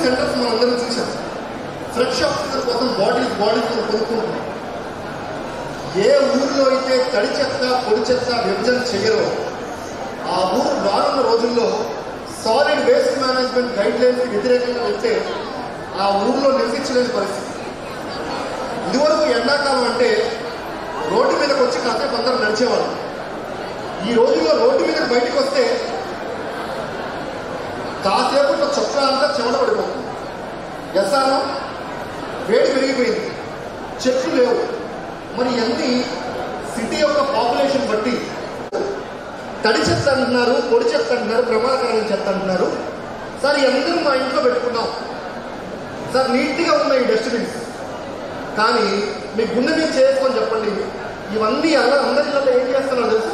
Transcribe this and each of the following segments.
centres మనం అందరం చూసాం ఫ్రెష్ ఆక్సిజన్ కోసం బాడీస్ బాడీస్ మనం కొనుక్కుంటున్నాం ఏ ఊరిలో అయితే తడి చెత్త పొడి చెత్త విభజన చేయరో ఆ ఊరు రానున్న రోజుల్లో solid waste management guidelines వ్యతిరేకంగా వెళ్తే ఆ ఊర్లో నివసించలేని పరిస్థితి ఇదివరకు ఎండాకాలం అంటే రోడ్డు మీదకి వచ్చి కాసేపు అందరం నడిచేవాళ్ళు ఈ రోజుల్లో రోడ్డు మీదకి బయటకు వస్తే కాసేపట్లో చొక్కా అంతా చెమట పడిపోతుంది ఎస్ఆర్ఓ వేడి పెరిగిపోయింది చెట్లు లేవు మరి ఇవన్నీ సిటీ యొక్క పాపులేషన్ బట్టి తడి చెత్త అంటున్నారు పొడి చెత్త అంటున్నారు ప్రమాదకరమైన చెత్త అంటున్నారు సార్ ఇవన్నీ మా ఇంట్లో పెట్టుకున్నాం సార్ నీట్గా ఉన్నాయి ఈ డస్ట్బిన్స్ కానీ మీ గుండె మీద చేసుకొని చెప్పండి ఇవన్నీ అలా అందరిలో ఏం చేస్తున్నారు తెలుసు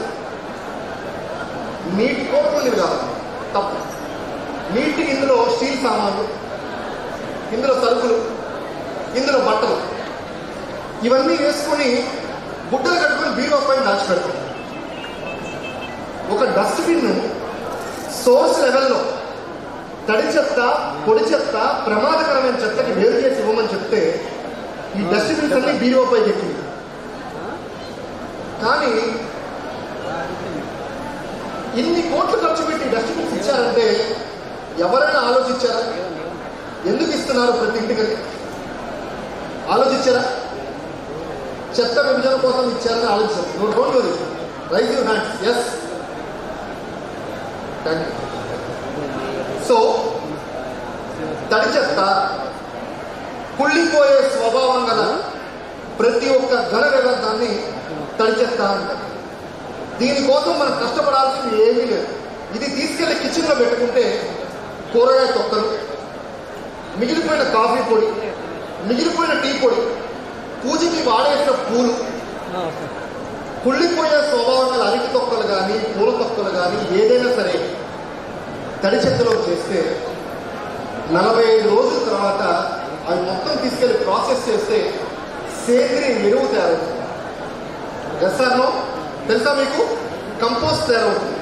నీటి కోరుకునేవి కాదు తప్పు నీటికి ఇందులో స్టీల్ సామాన్లు ఇందులో సరుకులు ఇందులో బట్టలు ఇవన్నీ వేసుకొని గుడ్డలు కట్టుకొని బీరో పైన దాచిపెడతాం ఒక డస్ట్బిన్ సోర్స్ లెవెల్లో తడి చెత్త పొడి చెత్త ప్రమాదకరమైన చెత్తకి వేరు చేసి ఇవ్వమని చెప్తే ఈ డస్ట్బిన్స్ అన్ని బీరో పై ఎక్కింది కానీ ఇన్ని కోట్లు ఖర్చు పెట్టి డస్ట్బిన్స్ ఇచ్చారంటే ఎవరైనా ఆలోచించారా ఎందుకు ఇస్తున్నారు ప్రతి ఇంటికి ఆలోచించారా చెత్త విభజన కోసం ఇచ్చారని ఆలోచించారు నువ్వు don't worry raise your hands yes thank you so తడి చెత్త కుళ్ళిపోయే స్వభావం గల ప్రతి ఒక్క ఘన వ్యర్థాన్ని తడి చెత్త అంటారు దీనికోసం మనం కష్టపడాల్సింది ఏమీ లేదు ఇది తీసుకెళ్లి కిచెన్లో పెట్టుకుంటే కూరగాయ తొక్కలు మిగిలిపోయిన కాఫీ పొడి మిగిలిపోయిన టీ పొడి పూజకి వాడేసిన పూలు కుళ్ళిపోయే స్వభావం గల అరటి తొక్కలు కానీ పూల తొక్కలు కానీ ఏదైనా సరే తడి చెత్తలో చేస్తే నలభై ఐదు రోజుల తర్వాత అవి మొత్తం తీసుకెళ్లి ప్రాసెస్ చేస్తే సేంద్రియ ఎరువు తయారవుతుంది ఎస్ఆర్నో తెలుసా మీకు కంపోస్ట్ తయారవుతుంది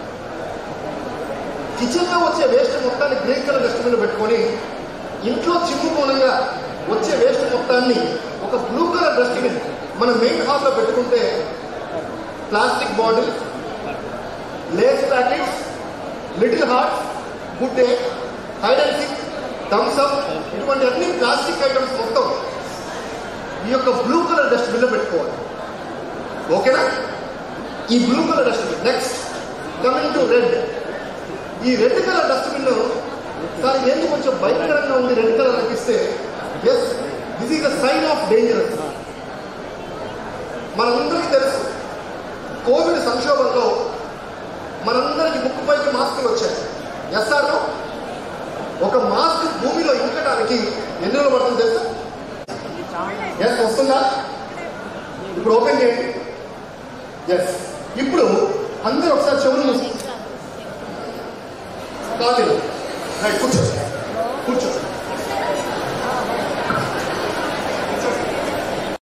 కిచెన్లో వచ్చే వేస్ట్ మొత్తాన్ని గ్రీన్ కలర్ డస్ట్బిన్ పెట్టుకొని ఇంట్లో చిమ్ముకోనంగా వచ్చే వేస్ట్ మొత్తాన్ని ఒక బ్లూ కలర్ డస్ట్బిన్ మన మెయిన్ హాల్లో పెట్టుకుంటే plastic bottle Lays packets Little Hearts Good Day Hide and Seek Thums Up ఇటువంటి అన్ని ప్లాస్టిక్ ఐటమ్స్ మొత్తం ఈ యొక్క బ్లూ కలర్ డస్ట్బిన్లో పెట్టుకోవాలి ఓకేనా ఈ blue colour dustbin next coming to red ఈ రెడ్ కలర్ డస్ట్బిన్ సార్ ఏంటి కొంచెం భయంకరంగా ఉంది రెడ్ కలర్ అనిపిస్తే yes this is the sign of dangerous మనందరికీ తెలుసు కోవిడ్ సంక్షోభంలో మనందరికి ముక్కుపైకి మాస్కులు వచ్చాయి ఎస్ఆర్ ఒక మాస్క్ భూమిలో ఇంకడానికి ఎన్ని రోజులు పడుతుంది తెలుసా ఎస్ వస్తుందా ఇప్పుడు ఓపెన్ చేయండి ఎస్ ఇప్పుడు అందరూ ఒకసారి చెవులు మూసుకోండి